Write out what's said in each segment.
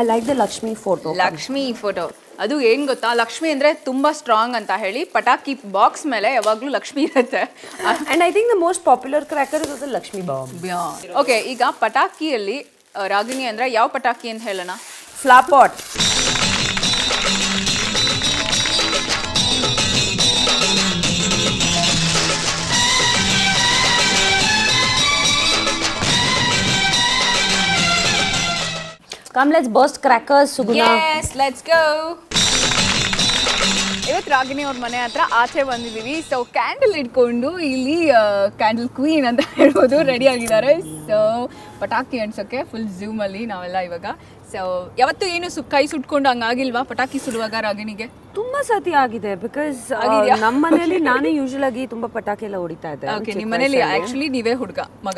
I like the Lakshmi photo Lakshmi photo ಅದು ಏನ್ ಗೊತ್ತಾ ಲಕ್ಷ್ಮಿ ಅಂದ್ರೆ ತುಂಬಾ ಸ್ಟ್ರಾಂಗ್ ಅಂತ ಹೇಳಿ ಪಟಾಕಿ ಬಾಕ್ಸ್ ಮೇಲೆ ಯಾವಾಗ್ಲೂ ಲಕ್ಷ್ಮಿ ಇರುತ್ತೆ and I think the most popular cracker is Lakshmi bomb okay ಈಗ ಪಟಾಕಿಯಲ್ಲಿ ಆ, ರಾಗಿಣಿ ಅಂದ್ರೆ ಯಾವ ಪಟಾಕಿ ಅಂತ ಹೇಳೋಣ flowerpot come let's burst crackers Suguna yes let's go ಇವತ್ತು ರಾಗಿಣಿ ಅವ್ರ ಮನೆ ಹತ್ರ ಆಚೆ ಬಂದಿದ್ದೀವಿ ಸೊ ಕ್ಯಾಂಡಲ್ ಇಟ್ಕೊಂಡು ಇಲ್ಲಿ ಕ್ಯಾಂಡಲ್ ಕ್ವೀನ್ ಅಂತ ಹೇಳ್ಬೋದು ರೆಡಿ ಆಗಿದ್ದಾರೆ ಸೊ ಪಟಾಕಿ ಅನ್ಸೋಕೆ ಫುಲ್ ಝೂಮ್ ಅಲ್ಲಿ ನಾವೆಲ್ಲ ಇವಾಗ ಸೊ ಯಾವತ್ತು ಏನು ಸು ಕೈ ಸುಟ್ಕೊಂಡು ಹಂಗಾಗಿಲ್ವಾ ಪಟಾಕಿ ಸುಡುವಾಗ ರಾಗಿಣಿಗೆ ತುಂಬಾ ಸತಿ ಆಗಿದೆ ಬಿಕಾಸ್ ಆಗಿದ್ಯಾ? ನಮ್ಮ ಮನೇಲಿ ನಾನೇ ಯೂಶಲ್ ಆಗಿ ತುಂಬಾ ಪಟಾಕಿ ಎಲ್ಲ ಹೊಡಿತಾ ಇದ್ದೆ ಓಕೆ ನಿಮ್ಮ ಮನೇಲಿ ಆಕ್ಚುಲಿ ನೀವೇ ಹುಡುಗ ಮಗ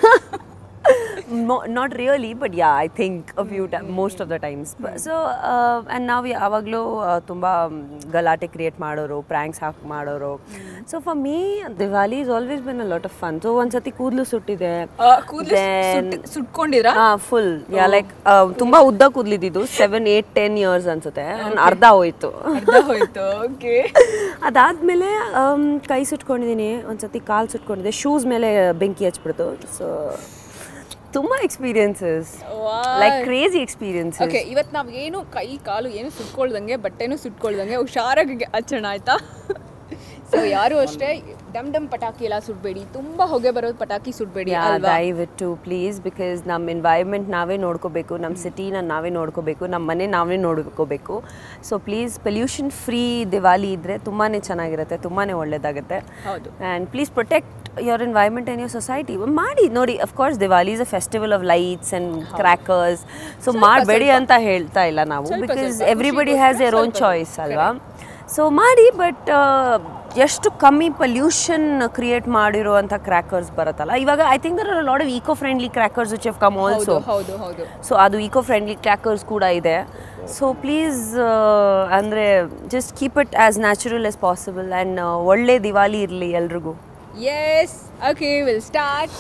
not really but yeah I think a few time most of the times so and ನಾವು ಯಾವಾಗಲೂ ತುಂಬ ಗಲಾಟೆ ಕ್ರಿಯೇಟ್ ಮಾಡೋರು ಪ್ರ್ಯಾಂಕ್ಸ್ ಹಾಕಿ ಮಾಡೋರು so for me Diwali is always been a lot of fun so ಒಂದ್ಸತಿ ಕೂದಲು ಸುಟ್ಟಿದೆ ಕೂದಲು ಸುಟ್ಕೊಂಡಿದ್ರಾ ಫುಲ್ ಯಾ ಲೈಕ್ ತುಂಬಾ ಉದ್ದ ಕೂದಲಿದ್ದು ಸೆವೆನ್ ಏಟ್ ಟೆನ್ ಇಯರ್ಸ್ ಅನ್ಸುತ್ತೆ ಒಂದ್ ಅರ್ಧ ಹೋಯ್ತು ಅರ್ಧ ಹೋಯ್ತು ಓಕೆ ಅದಾದ್ಮೇಲೆ ಆಮ್, ಕೈ ಸುಟ್ಕೊಂಡಿದ್ದೀನಿ ಒಂದ್ಸತಿ ಕಾಲು ಸುಟ್ಕೊಂಡಿದ್ದೆ ಶೂಸ್ ಮೇಲೆ ಬೆಂಕಿ ಹಚ್ಬಿಡ್ತು ಸೊ ತುಂಬಾ experiences like crazy experiences okay ಇವತ್ತು ನಾವು ಏನು ಕೈ ಕಾಲು ಏನು ಸುಟ್ಕೊಳ್ದಂಗೆ ಬಟ್ಟೆನೂ ಸುಟ್ಕೊಳ್ದಂಗೆ ಹುಷಾರಾಗಿ ಹಚ್ಚೋಣ ಆಯ್ತಾ ಸೊ ಯಾರು ಅಷ್ಟೇ ಡಮ್ ಡಮ್ ಪಟಾಕಿ ಎಲ್ಲ ಸುಡಬೇಡಿ ತುಂಬಾ ಹೊಗೆ ಬರೋದು ಪಟಾಕಿ ಸುಡಬೇಡಿ ಅಲ್ವಾ ದಯವಿಟ್ಟು ಪ್ಲೀಸ್ ಬಿಕಾಸ್ ನಮ್ಮ ಎನ್ವೈರ್ಮೆಂಟ್ ನಾವೇ ನೋಡ್ಕೋಬೇಕು ನಮ್ಮ ಸಿಟಿನ ನಾವೇ ನೋಡ್ಕೋಬೇಕು ನಮ್ಮ ಮನೆ ನಾವೇ ನೋಡ್ಕೋಬೇಕು so please pollution free Diwali ಇದ್ದರೆ ತುಂಬಾ ಚೆನ್ನಾಗಿರುತ್ತೆ ತುಂಬಾ ಒಳ್ಳೇದಾಗುತ್ತೆ ಹೌದು. And please protect your environment and your society ಮಾಡಿ ನೋಡಿ of course Diwali is a festival of lights and crackers so ಮಾಡಬೇಡಿ ಅಂತ ಹೇಳ್ತಾ ಇಲ್ಲ ನಾವು ಸ್ವಲ್ಪ, ಬಿಕಾಸ್ ಸ್ವಲ್ಪ, ಎವ್ರಿಬಡಿ ಖುಷಿಗೋಸ್ಕರ ಹ್ಯಾಸ್ ಯರ್ ಓನ್ ಸ್ವಲ್ಪ, ಚಾಯ್ಸ್ ಅಲ್ವಾ ಸೊ ಮಾಡಿ ಬಟ್ ಎಷ್ಟು ಕಮ್ಮಿ ಪೊಲ್ಯೂಷನ್ ಕ್ರಿಯೇಟ್ ಮಾಡಿರುವಂಥ ಕ್ರ್ಯಾಕರ್ಸ್ ಬರುತ್ತಲ್ಲ ಇವಾಗ I think there are lot of eco friendly crackers which have come also ಹೌದು ಹೌದು ಸೊ ಅದು ಈಕೋ ಫ್ರೆಂಡ್ಲಿ ಕ್ರ್ಯಾಕರ್ಸ್ ಕೂಡ ಇದೆ ಸೊ ಪ್ಲೀಸ್ ಅಂದರೆ just keep it as natural as possible and ಒಳ್ಳೆ ದಿವಾಲಿ ಇರಲಿ ಎಲ್ರಿಗೂ ಎಸ್ ಓಕೆ ವಿಲ್ ಸ್ಟಾರ್ಟ್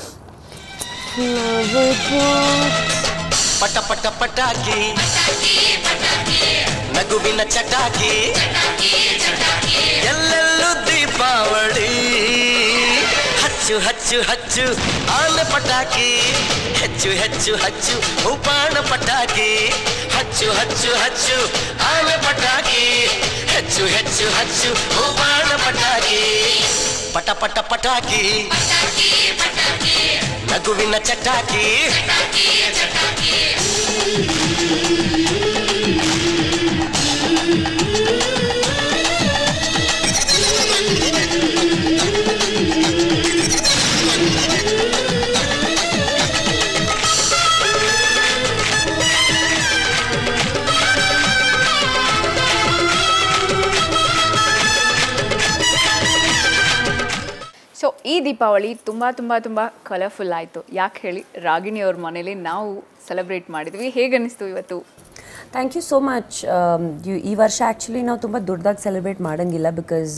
ಪಟ ಪಟ ಪಟಾಕಿ ನಗುವಿನ ಚಟಾಕಿ ಎಲ್ಲೆಲ್ಲೂ ದೀಪಾವಳಿ ಹಚ್ಚು ಹಚ್ಚು ಹಚ್ಚು ಆನೆ ಪಟಾಕಿ ಹೆಚ್ಚು ಹೆಚ್ಚು ಹಚ್ಚು ಉಪಾಣ ಪಟಾಕಿ ಹಚ್ಚು ಹಚ್ಚು ಹಚ್ಚು ಆನೆ ಪಟಾಕಿ ಹೆಚ್ಚು ಹೆಚ್ಚು ಹಚ್ಚು ಉಪಾಣ ಪಟಾಕಿ ಪಟ ಪಟ ಪಟಾಕಿ ನಗುವಿನ ಚಟಾಕಿ ಸೊ ಈ ದೀಪಾವಳಿ ತುಂಬ ತುಂಬ ತುಂಬ ಕಲರ್ಫುಲ್ ಆಯಿತು ಯಾಕೆ ಹೇಳಿ ರಾಗಿಣಿ ಅವ್ರ ಮನೇಲಿ ನಾವು ಸೆಲೆಬ್ರೇಟ್ ಮಾಡಿದ್ವಿ ಹೇಗೆ ಅನ್ನಿಸ್ತು ಇವತ್ತು ಥ್ಯಾಂಕ್ ಯು ಸೋ ಮಚ್ ಈ ವರ್ಷ ಆ್ಯಕ್ಚುಲಿ ನಾವು ತುಂಬ ದೊಡ್ಡದಾಗಿ ಸೆಲೆಬ್ರೇಟ್ ಮಾಡೋಂಗಿಲ್ಲ ಬಿಕಾಸ್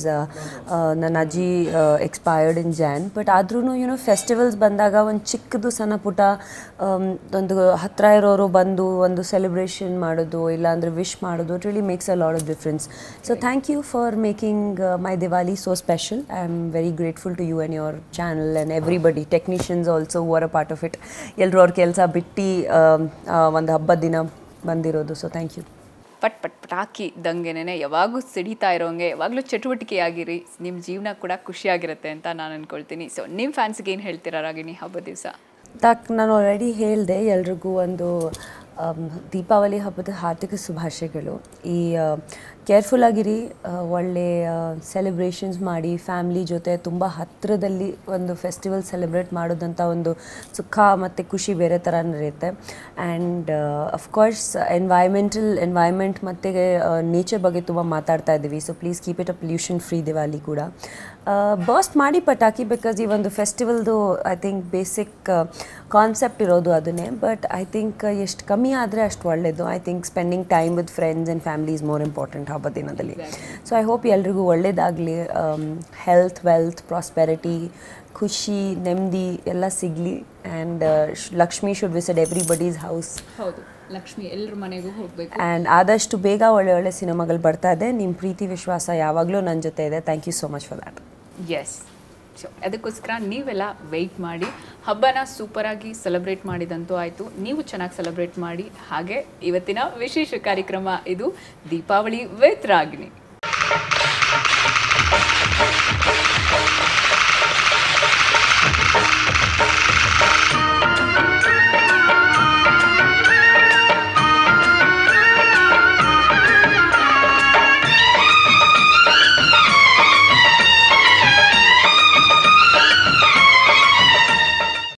ನನ್ನ ಅಜ್ಜಿ ಎಕ್ಸ್ಪೈರ್ಡ್ ಇನ್ ಜಾನ್ ಬಟ್ ಆದ್ರೂ ಯುನೋ ಫೆಸ್ಟಿವಲ್ಸ್ ಬಂದಾಗ ಒಂದು ಚಿಕ್ಕದು ಸಣ್ಣ ಪುಟ್ಟ ಆಮ್, ಒಂದು ಹತ್ತಿರ ಇರೋರು ಬಂದು ಒಂದು ಸೆಲೆಬ್ರೇಷನ್ ಮಾಡೋದು ಇಲ್ಲಾಂದರೆ ವಿಶ್ ಮಾಡೋದು it really makes a lot of difference so thank you for making my Diwali so special I am very grateful to you and your channel and everybody technicians also were a part of it ಎಲ್ಲರೂ ಅವ್ರ ಕೆಲಸ ಬಿಟ್ಟು ಒಂದು ಹಬ್ಬದ ದಿನ ಬಂದಿರೋದು so thank you ಪಟ್ ಪಟ್ ಪಟಾಕಿ ದಂಗೆನೆ ಯಾವಾಗೂ ಸಿಡಿತಾ ಇರೋಂಗೆ ಯಾವಾಗಲೂ ಚಟುವಟಿಕೆಯಾಗಿರಿ ನಿಮ್ಮ ಜೀವನ ಕೂಡ ಖುಷಿಯಾಗಿರುತ್ತೆ ಅಂತ ನಾನು ಅನ್ಕೊಳ್ತೀನಿ ಸೊ ನಿಮ್ಮ ಫ್ಯಾನ್ಸ್ಗೆ ಏನು ಹೇಳ್ತೀರಾ ರಾಗಿಣಿ ಹಬ್ಬದ ದಿವಸ ತಾಕ್ ನಾನು ಆಲ್ರೆಡಿ ಹೇಳಿದೆ ಎಲ್ರಿಗೂ ಒಂದು ಆಮ್, ದೀಪಾವಳಿ ಹಬ್ಬದ ಹಾರ್ದಿಕ ಶುಭಾಶಯಗಳು ಈ ಕೇರ್ಫುಲ್ ಆಗಿರಿ ಆ, ಒಳ್ಳೆ ಸೆಲೆಬ್ರೇಷನ್ಸ್ ಮಾಡಿ ಫ್ಯಾಮ್ಲಿ ಜೊತೆ ತುಂಬ ಹತ್ತಿರದಲ್ಲಿ ಒಂದು ಫೆಸ್ಟಿವಲ್ ಸೆಲೆಬ್ರೇಟ್ ಮಾಡೋದಂಥ ಒಂದು ಸುಖ ಮತ್ತು ಖುಷಿ ಬೇರೆ ಥರ ಇರುತ್ತೆ ಆ್ಯಂಡ್ ಅಫ್ಕೋರ್ಸ್ ಎನ್ವೈರ್ಮೆಂಟಲ್ ಎನ್ವೈರ್ಮೆಂಟ್ ಮತ್ತು ನೇಚರ್ ಬಗ್ಗೆ ತುಂಬ ಮಾತಾಡ್ತಾ ಇದ್ದೀವಿ so please keep it a pollution free Diwali ಕೂಡ ಬರ್ಸ್ಟ್ ಮಾಡಿ ಪಟಾಕಿ ಬಿಕಾಸ್ ಈ ಒಂದು ಫೆಸ್ಟಿವಲ್ದು ಐ ಥಿಂಕ್ ಬೇಸಿಕ್ ಕಾನ್ಸೆಪ್ಟ್ ಇರೋದು ಅದನ್ನೇ ಬಟ್ ಐ ಥಿಂಕ್ ಎಷ್ಟು ಕಮ್ಮಿ ಆದರೆ ಅಷ್ಟು ಒಳ್ಳೆಯದು I think spending time with friends and family is more important ಹಬ್ಬ ದಿನದಲ್ಲಿ ಸೊ ಐ ಹೋಪ್ ಎಲ್ರಿಗೂ ಒಳ್ಳೇದಾಗಲಿ ಹೆಲ್ತ್ ವೆಲ್ತ್ ಪ್ರಾಸ್ಪೆರಿಟಿ ಖುಷಿ ನೆಮ್ಮದಿ ಎಲ್ಲ ಸಿಗಲಿ and Lakshmi should visit everybody's house ಹೌದು ಲಕ್ಷ್ಮಿ ಎಲ್ಲರ ಮನೆಗೂ ಹೋಗಬೇಕು ಆ್ಯಂಡ್ ಆದಷ್ಟು ಬೇಗ ಒಳ್ಳೆ ಒಳ್ಳೆ ಸಿನಿಮಾಗಳು ಬರ್ತಾ ಇದೆ ನಿಮ್ಮ ಪ್ರೀತಿ ವಿಶ್ವಾಸ ಯಾವಾಗಲೂ ನನ್ನ ಜೊತೆ ಇದೆ thank you so much for that yes so ಅದಕ್ಕೋಸ್ಕರ ನೀವೆಲ್ಲ ವೆಯ್ಟ್ ಮಾಡಿ ಹಬ್ಬನ ಸೂಪರಾಗಿ ಸೆಲೆಬ್ರೇಟ್ ಮಾಡಿದಂತೂ ಆಯಿತು ನೀವು ಚೆನ್ನಾಗಿ ಸೆಲೆಬ್ರೇಟ್ ಮಾಡಿ ಹಾಗೆ ಇವತ್ತಿನ ವಿಶೇಷ ಕಾರ್ಯಕ್ರಮ ಇದು ದೀಪಾವಳಿ ವಿತ್ ರಾಗಿಣಿ